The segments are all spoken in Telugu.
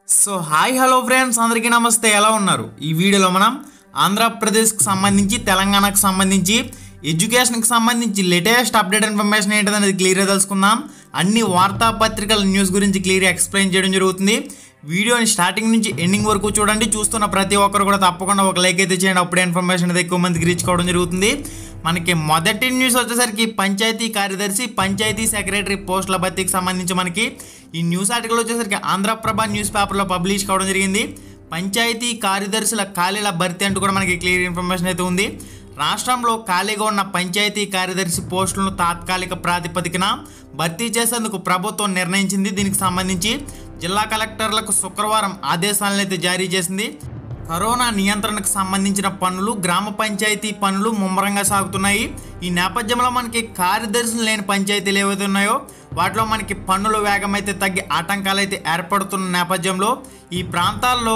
సో హాయ్ హలో ఫ్రెండ్స్ అందరికీ నమస్తే ఎలా ఉన్నారు ఈ వీడియోలో మనం ఆంధ్రప్రదేశ్కి సంబంధించి తెలంగాణకు సంబంధించి ఎడ్యుకేషన్కి సంబంధించి లేటెస్ట్ అప్డేట్ ఇన్ఫర్మేషన్ ఏంటనేది క్లియర్గా తెలుసుకుందాం అన్ని వార్తాపత్రికల న్యూస్ గురించి క్లియర్గా ఎక్స్ప్లెయిన్ చేయడం జరుగుతుంది వీడియోని స్టార్టింగ్ నుంచి ఎండింగ్ వరకు చూడండి చూస్తున్న ప్రతి ఒక్కరు కూడా తప్పకుండా ఒక లైక్ అయితే చేయండి అప్పుడే ఇన్ఫర్మేషన్ అనేది ఎక్కువ మందికి రీచ్ కావడం జరుగుతుంది మనకి మొదటి న్యూస్ వచ్చేసరికి పంచాయతీ కార్యదర్శి పంచాయతీ సెక్రటరీ పోస్టుల భర్తీకి సంబంధించి మనకి ఈ న్యూస్ ఆర్టికల్ వచ్చేసరికి ఆంధ్రప్రభ న్యూస్ పేపర్లో పబ్లిష్ కావడం జరిగింది పంచాయతీ కార్యదర్శుల ఖాళీల భర్తీ అంటూ కూడా మనకి క్లియర్ ఇన్ఫర్మేషన్ అయితే ఉంది రాష్ట్రంలో ఖాళీగా ఉన్న పంచాయతీ కార్యదర్శి పోస్టులను తాత్కాలిక ప్రాతిపదికన భర్తీ చేసేందుకు ప్రభుత్వం నిర్ణయించింది దీనికి సంబంధించి జిల్లా కలెక్టర్లకు శుక్రవారం ఆదేశాలను అయితే జారీ చేసింది కరోనా నియంత్రణకు సంబంధించిన పనులు గ్రామ పంచాయతీ పనులు ముమ్మరంగా సాగుతున్నాయి ఈ నేపథ్యంలో మనకి కార్యదర్శులు లేని పంచాయతీలు ఏవైతే ఉన్నాయో వాటిలో మనకి పన్నుల వేగం అయితే తగ్గి ఆటంకాలు అయితే ఏర్పడుతున్న నేపథ్యంలో ఈ ప్రాంతాల్లో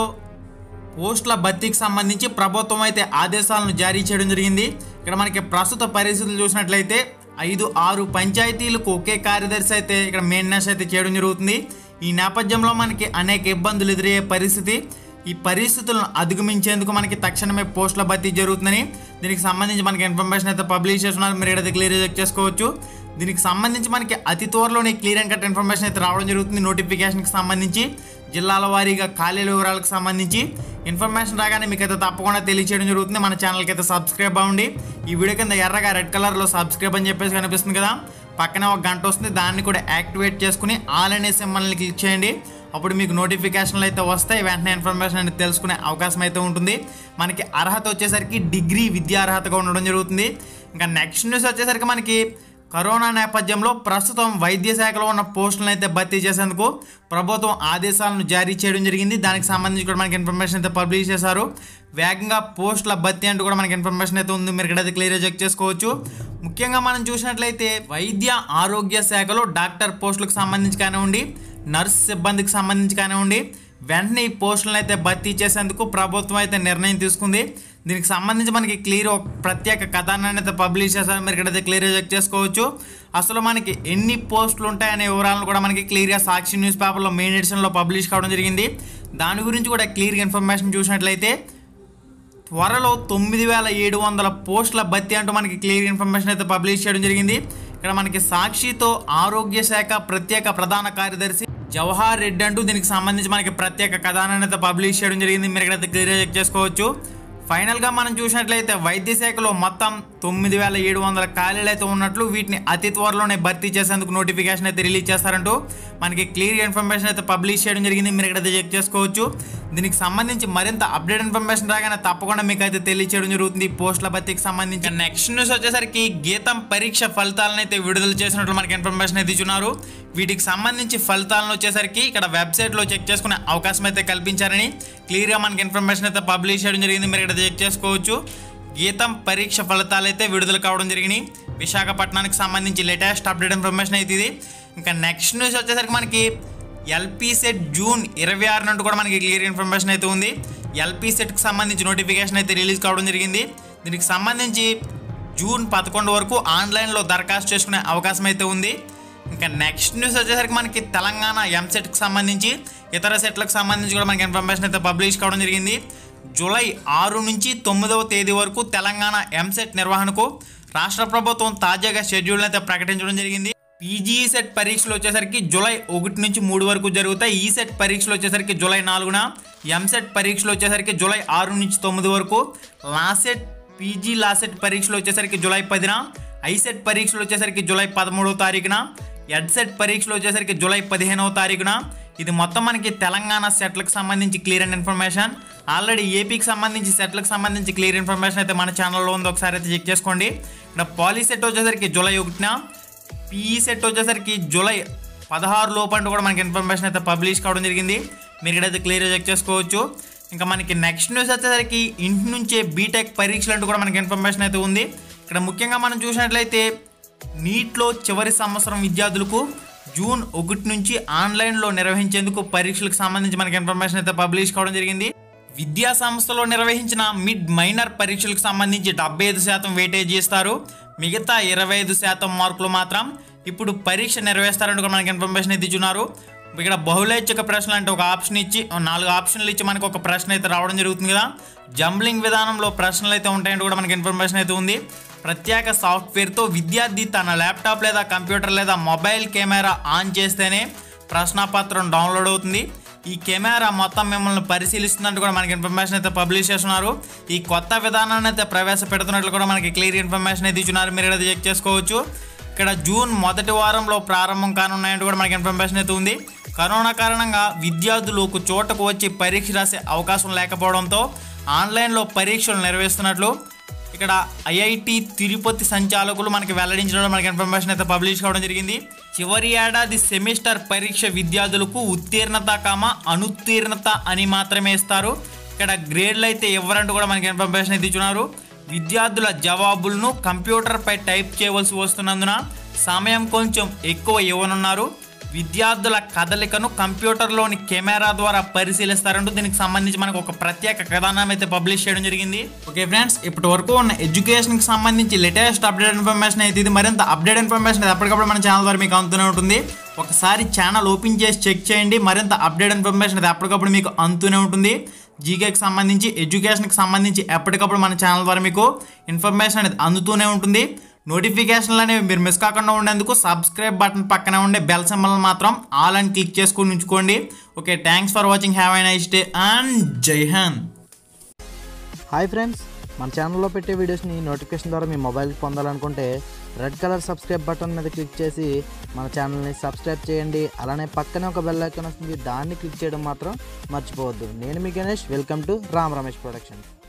పోస్టుల భర్తీకి సంబంధించి ప్రభుత్వం అయితే ఆదేశాలను జారీ చేయడం జరిగింది ఇక్కడ మనకి ప్రస్తుత పరిస్థితులు చూసినట్లయితే ఐదు ఆరు పంచాయతీలకు ఒకే కార్యదర్శి అయితే ఇక్కడ మెయింటెనెన్స్ అయితే చేయడం జరుగుతుంది ఈ నేపథ్యంలో మనకి అనేక ఇబ్బందులు ఎదురయ్యే పరిస్థితి ఈ పరిస్థితులను అధిగమించేందుకు మనకి తక్షణమే పోస్టుల భర్తీ జరుగుతుందని దీనికి సంబంధించి మనకి ఇన్ఫర్మేషన్ అయితే పబ్లిష్ చేస్తున్నారు మీరు ఇక్కడ క్లియర్ చెక్ చేసుకోవచ్చు దీనికి సంబంధించి మనకి అతి త్వరలోనే క్లియర్ అండ్ కట్ ఇన్ఫర్మేషన్ అయితే రావడం జరుగుతుంది నోటిఫికేషన్కి సంబంధించి జిల్లాల వారీగా ఖాళీల వివరాలకు సంబంధించి ఇన్ఫర్మేషన్ రాగానే మీకు అయితే తప్పకుండా తెలియచేయడం జరుగుతుంది మన ఛానల్కి అయితే సబ్స్క్రైబ్ అవ్వండి ఈ వీడియో కింద ఎర్రగా రెడ్ కలర్లో సబ్స్క్రైబ్ అని చెప్పేసి కనిపిస్తుంది కదా పక్కనే ఒక గంట వస్తుంది దాన్ని కూడా యాక్టివేట్ చేసుకుని ఆల్ అనే సింబల్ని క్లిక్ చేయండి అప్పుడు మీకు నోటిఫికేషన్లు అయితే వస్తాయి వెంటనే ఇన్ఫర్మేషన్ అనేది తెలుసుకునే అవకాశం అయితే ఉంటుంది మనకి అర్హత వచ్చేసరికి డిగ్రీ విద్యా అర్హతగా ఉండడం జరుగుతుంది ఇంకా నెక్స్ట్ న్యూస్ వచ్చేసరికి మనకి కరోనా నేపథ్యంలో ప్రస్తుతం వైద్య శాఖలో ఉన్న పోస్టులను అయితే భర్తీ చేసేందుకు ప్రభుత్వం ఆదేశాలను జారీ చేయడం జరిగింది దానికి సంబంధించి కూడా మనకి ఇన్ఫర్మేషన్ అయితే పబ్లిష్ చేశారు వేగంగా పోస్టుల భర్తీ అంటూ కూడా మనకి ఇన్ఫర్మేషన్ అయితే ఉంది మీరు ఇక్కడ క్లియర్గా చెక్ చేసుకోవచ్చు ముఖ్యంగా మనం చూసినట్లయితే వైద్య ఆరోగ్య శాఖలో డాక్టర్ పోస్టులకు సంబంధించి కానివ్వండి నర్స్ సిబ్బందికి సంబంధించి కానివ్వండి వెంటనే ఈ పోస్టులను అయితే భర్తీ చేసేందుకు ప్రభుత్వం అయితే నిర్ణయం తీసుకుంది దీనికి సంబంధించి మనకి క్లియర్ ఒక ప్రత్యేక కథనాన్ని అయితే పబ్లిష్ చేశారు మీరు ఇక్కడైతే క్లియర్గా చెక్ చేసుకోవచ్చు అసలు మనకి ఎన్ని పోస్టులు ఉంటాయనే వివరాలను కూడా మనకి క్లియర్గా సాక్షి న్యూస్ పేపర్లో మెయిన్ ఎడిషన్లో పబ్లిష్ కావడం జరిగింది దాని గురించి కూడా క్లియర్గా ఇన్ఫర్మేషన్ చూసినట్లయితే త్వరలో తొమ్మిది వేల ఏడు వందల పోస్టుల భర్తీ అంటూ మనకి క్లియర్ ఇన్ఫర్మేషన్ అయితే పబ్లిష్ చేయడం జరిగింది ఇక్కడ మనకి సాక్షితో ఆరోగ్య శాఖ ప్రత్యేక ప్రధాన కార్యదర్శి జవహర్ రెడ్డి అంటూ దీనికి సంబంధించి మనకి ప్రత్యేక కథనాన్ని అయితే పబ్లిష్ చేయడం జరిగింది మీరు ఇక్కడ క్లియర్గా చెక్ చేసుకోవచ్చు ఫైనల్గా మనం చూసినట్లయితే వైద్య శాఖలో మొత్తం తొమ్మిది వేల ఏడు వందల ఖాళీలు అయితే ఉన్నట్లు వీటిని అతి త్వరలోనే భర్తీ చేసేందుకు నోటిఫికేషన్ అయితే రిలీజ్ చేస్తారంటూ మనకి క్లియర్ ఇన్ఫర్మేషన్ అయితే పబ్లిష్ చేయడం జరిగింది మీరు ఇక్కడ చెక్ చేసుకోవచ్చు దీనికి సంబంధించి మరింత అప్డేట్ ఇన్ఫర్మేషన్ రాగానే తప్పకుండా మీకు అయితే తెలియచేయడం జరుగుతుంది ఈ పోస్టుల భర్తీకి సంబంధించి నెక్స్ట్ న్యూస్ వచ్చేసరికి గీతం పరీక్ష ఫలితాలను అయితే విడుదల చేసినట్లు మనకి ఇన్ఫర్మేషన్ అయితే ఇచ్చున్నారు వీటికి సంబంధించి ఫలితాలను వచ్చేసరికి ఇక్కడ వెబ్సైట్లో చెక్ చేసుకునే అవకాశం అయితే కల్పించారని క్లియర్గా మనకి ఇన్ఫర్మేషన్ అయితే పబ్లిష్ చేయడం జరిగింది మీరు ఇక్కడ చెక్ చేసుకోవచ్చు గీతం పరీక్ష ఫలితాలు అయితే విడుదల కావడం జరిగినాయి విశాఖపట్నానికి సంబంధించి లేటెస్ట్ అప్డేట్ ఇన్ఫర్మేషన్ అయితే ఇది ఇంకా నెక్స్ట్ న్యూస్ వచ్చేసరికి మనకి ఎల్పీ సెట్ జూన్ ఇరవై ఆరు నుండి కూడా మనకి క్లియర్ ఇన్ఫర్మేషన్ అయితే ఉంది ఎల్పీ సెట్కి సంబంధించి నోటిఫికేషన్ అయితే రిలీజ్ కావడం జరిగింది దీనికి సంబంధించి జూన్ పదకొండు వరకు ఆన్లైన్లో దరఖాస్తు చేసుకునే అవకాశం అయితే ఉంది ఇంకా నెక్స్ట్ న్యూస్ వచ్చేసరికి మనకి తెలంగాణ ఎంసెట్కి సంబంధించి ఇతర సెట్లకు సంబంధించి కూడా మనకి ఇన్ఫర్మేషన్ అయితే పబ్లిష్ కావడం జరిగింది జూలై ఆరు నుంచి తొమ్మిదవ తేదీ వరకు తెలంగాణ ఎంసెట్ నిర్వహణకు రాష్ట్ర ప్రభుత్వం తాజాగా షెడ్యూల్ అయితే ప్రకటించడం జరిగింది పీజీ సెట్ పరీక్షలు వచ్చేసరికి జూలై ఒకటి నుంచి మూడు వరకు జరుగుతాయి ఈ సెట్ పరీక్షలు వచ్చేసరికి జూలై నాలుగున ఎంసెట్ పరీక్షలు వచ్చేసరికి జూలై ఆరు నుంచి తొమ్మిది వరకు లాసెట్ పీజీ లాసెట్ పరీక్షలు వచ్చేసరికి జూలై పదిన ఐసెట్ పరీక్షలు వచ్చేసరికి జూలై పదమూడవ తారీఖున ఎడ్సెట్ పరీక్షలు వచ్చేసరికి జూలై పదిహేనవ తారీఖున ఇది మొత్తం మనకి తెలంగాణ సెట్లకు సంబంధించి క్లియర్ అండ్ ఇన్ఫర్మేషన్ ఆల్రెడీ ఏపీకి సంబంధించి సెట్లకు సంబంధించి క్లియర్ ఇన్ఫర్మేషన్ అయితే మన ఛానల్లో ఉంది ఒకసారి అయితే చెక్ చేసుకోండి ఇక్కడ పాలీ సెట్ వచ్చేసరికి జూలై ఒకటిన పీఈ సెట్ వచ్చేసరికి జూలై పదహారు లోపు అంటూ కూడా మనకి ఇన్ఫర్మేషన్ అయితే పబ్లిష్ కావడం జరిగింది మీరు ఇక్కడైతే క్లియర్గా చెక్ చేసుకోవచ్చు ఇంకా మనకి నెక్స్ట్ న్యూస్ వచ్చేసరికి ఇంటి నుంచే బీటెక్ పరీక్షలు అంటూ కూడా మనకి ఇన్ఫర్మేషన్ అయితే ఉంది ఇక్కడ ముఖ్యంగా మనం చూసినట్లయితే నీట్లో చివరి సంవత్సరం విద్యార్థులకు జూన్ ఒకటి నుంచి ఆన్లైన్లో నిర్వహించేందుకు పరీక్షలకు సంబంధించి మనకి ఇన్ఫర్మేషన్ అయితే పబ్లిష్ కావడం జరిగింది విద్యా సంస్థలో నిర్వహించిన మిడ్ మైనర్ పరీక్షలకు సంబంధించి డెబ్బై ఐదు శాతం వెయిటేజ్ ఇస్తారు మిగతా ఇరవై ఐదు శాతం మార్కులు మాత్రం ఇప్పుడు పరీక్ష నిర్వహిస్తారంటూ కూడా మనకి ఇన్ఫర్మేషన్ అయితే ఇచ్చున్నారు ఇక్కడ బహుళైచ్ఛిక ప్రశ్నలు అంటే ఒక ఆప్షన్ ఇచ్చి నాలుగు ఆప్షన్లు ఇచ్చి మనకు ఒక ప్రశ్న అయితే రావడం జరుగుతుంది కదా జంబ్లింగ్ విధానంలో ప్రశ్నలు అయితే ఉంటాయంటే కూడా మనకి ఇన్ఫర్మేషన్ అయితే ఉంది ప్రత్యేక సాఫ్ట్వేర్తో విద్యార్థి తన ల్యాప్టాప్ లేదా కంప్యూటర్ లేదా మొబైల్ కెమెరా ఆన్ చేస్తేనే ప్రశ్నపత్రం డౌన్లోడ్ అవుతుంది ఈ కెమెరా మొత్తం మిమ్మల్ని పరిశీలిస్తున్నట్టు కూడా మనకి ఇన్ఫర్మేషన్ అయితే పబ్లిష్ చేస్తున్నారు ఈ కొత్త విధానాన్ని అయితే ప్రవేశపెడుతున్నట్లు కూడా మనకి క్లియర్ ఇన్ఫర్మేషన్ అయితే ఇచ్చున్నారు మీరు ఇక్కడ చెక్ చేసుకోవచ్చు ఇక్కడ జూన్ మొదటి వారంలో ప్రారంభం కానున్నాయంటూ కూడా మనకి ఇన్ఫర్మేషన్ అయితే ఉంది కరోనా కారణంగా విద్యార్థులు ఒక చోటకు వచ్చి పరీక్ష రాసే అవకాశం లేకపోవడంతో ఆన్లైన్లో పరీక్షలు నిర్వహిస్తున్నట్లు ఇక్కడ ఐఐటి తిరుపతి సంచాలకులు మనకి వెల్లడించడం మనకి ఇన్ఫర్మేషన్ అయితే పబ్లిష్ కావడం జరిగింది చివరి ఏడాది సెమిస్టర్ పరీక్ష విద్యార్థులకు ఉత్తీర్ణత కామ అనుత్తీర్ణత అని మాత్రమే ఇస్తారు ఇక్కడ గ్రేడ్లు అయితే ఇవ్వరంటూ కూడా మనకి ఇన్ఫర్మేషన్ అయితే ఇచ్చున్నారు విద్యార్థుల జవాబులను కంప్యూటర్పై టైప్ చేయవలసి వస్తున్నందున సమయం కొంచెం ఎక్కువ ఇవ్వనున్నారు విద్యార్థుల కదలికను కంప్యూటర్లోని కెమెరా ద్వారా పరిశీలిస్తారంటూ దీనికి సంబంధించి మనకు ఒక ప్రత్యేక కథనం అయితే పబ్లిష్ చేయడం జరిగింది ఓకే ఫ్రెండ్స్ ఇప్పటి వరకు ఉన్న ఎడ్యుకేషన్కి సంబంధించి లేటెస్ట్ అప్డేట్ ఇన్ఫర్మేషన్ అయితే ఇది మరింత అప్డేట్ ఇన్ఫర్మేషన్ అయితే ఎప్పటికప్పుడు మన ఛానల్ ద్వారా మీకు అందుతూనే ఉంటుంది ఒకసారి ఛానల్ ఓపెన్ చేసి చెక్ చేయండి మరింత అప్డేట్ ఇన్ఫర్మేషన్ అయితే ఎప్పటికప్పుడు మీకు అందుతూనే ఉంటుంది జీకేకి సంబంధించి ఎడ్యుకేషన్కి సంబంధించి ఎప్పటికప్పుడు మన ఛానల్ ద్వారా మీకు ఇన్ఫర్మేషన్ అనేది అందుతూనే ఉంటుంది నోటిఫికేషన్లు అనేవి మీరు మిస్ కాకుండా ఉండేందుకు సబ్స్క్రైబ్ బటన్ పక్కనే ఉండే బెల్ సింబల్ మాత్రం ఆల్ అని క్లిక్ చేసుకుని ఉంచుకోండి okay thanks for watching have a nice day and Jai Hind hi friends మన ఛానల్లో పెట్టే వీడియోస్ని నోటిఫికేషన్ ద్వారా మీ మొబైల్కి పొందాలనుకుంటే రెడ్ కలర్ సబ్స్క్రైబ్ బటన్ మీద క్లిక్ చేసి మన ఛానల్ని సబ్స్క్రైబ్ చేయండి అలానే పక్కనే ఒక బెల్ ఐకాన్ వస్తుంది దాన్ని క్లిక్ చేయడం మాత్రం మర్చిపోవద్దు నేను మీ Ganesh welcome to Ram Ramesh production